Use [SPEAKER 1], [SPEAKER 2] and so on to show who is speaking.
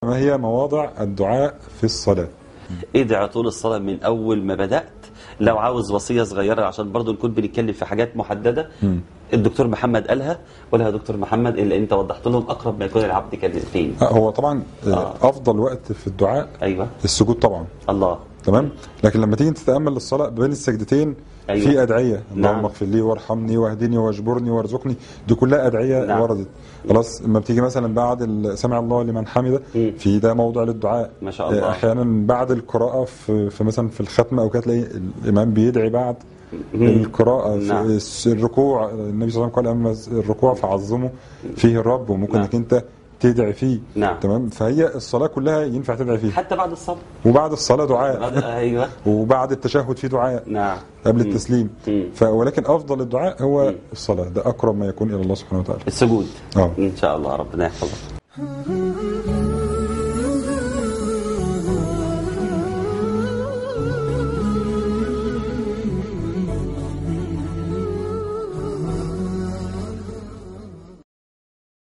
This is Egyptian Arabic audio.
[SPEAKER 1] ما هي مواضع الدعاء في الصلاة
[SPEAKER 2] ادعي طول الصلاة من أول ما بدأت لو عاوز وصية صغيرة عشان برضو نكون بنتكلم في حاجات محددة الدكتور محمد قالها ولا يا دكتور محمد اللي انت وضحت لهم أقرب ما يكون العبد كان فين
[SPEAKER 1] آه، هو طبعا آه،
[SPEAKER 2] آه.
[SPEAKER 1] أفضل وقت في الدعاء
[SPEAKER 2] أيوة
[SPEAKER 1] السجود طبعا
[SPEAKER 2] الله
[SPEAKER 1] تمام لكن لما تيجي تتامل الصلاه بين السجدتين
[SPEAKER 2] أيوة.
[SPEAKER 1] في ادعيه
[SPEAKER 2] نعم.
[SPEAKER 1] اللهم اغفر لي وارحمني واهدني واجبرني وارزقني دي كلها ادعيه
[SPEAKER 2] نعم.
[SPEAKER 1] وردت خلاص لما بتيجي مثلا بعد ال- سمع الله لمن حمده
[SPEAKER 2] مم.
[SPEAKER 1] في ده موضع للدعاء
[SPEAKER 2] ما شاء الله.
[SPEAKER 1] احيانا بعد القراءه في, في مثلا في الختمه او كده تلاقي الامام بيدعي بعد القراءه في
[SPEAKER 2] نعم.
[SPEAKER 1] الس- الركوع النبي صلى الله عليه وسلم قال اما الركوع فعظموا فيه الرب وممكن
[SPEAKER 2] نعم.
[SPEAKER 1] انك انت تدعي فيه
[SPEAKER 2] نعم.
[SPEAKER 1] تمام فهي الصلاه كلها ينفع تدعي فيها
[SPEAKER 2] حتى بعد الصلاة
[SPEAKER 1] وبعد الصلاه دعاء
[SPEAKER 2] بعد- أيوة
[SPEAKER 1] وبعد التشهد في دعاء
[SPEAKER 2] نعم
[SPEAKER 1] قبل
[SPEAKER 2] مم.
[SPEAKER 1] التسليم
[SPEAKER 2] مم.
[SPEAKER 1] ف ولكن افضل الدعاء هو
[SPEAKER 2] مم.
[SPEAKER 1] الصلاه ده اقرب ما يكون الى الله سبحانه وتعالى
[SPEAKER 2] السجود
[SPEAKER 1] اه
[SPEAKER 2] إن شاء الله ربنا يحفظك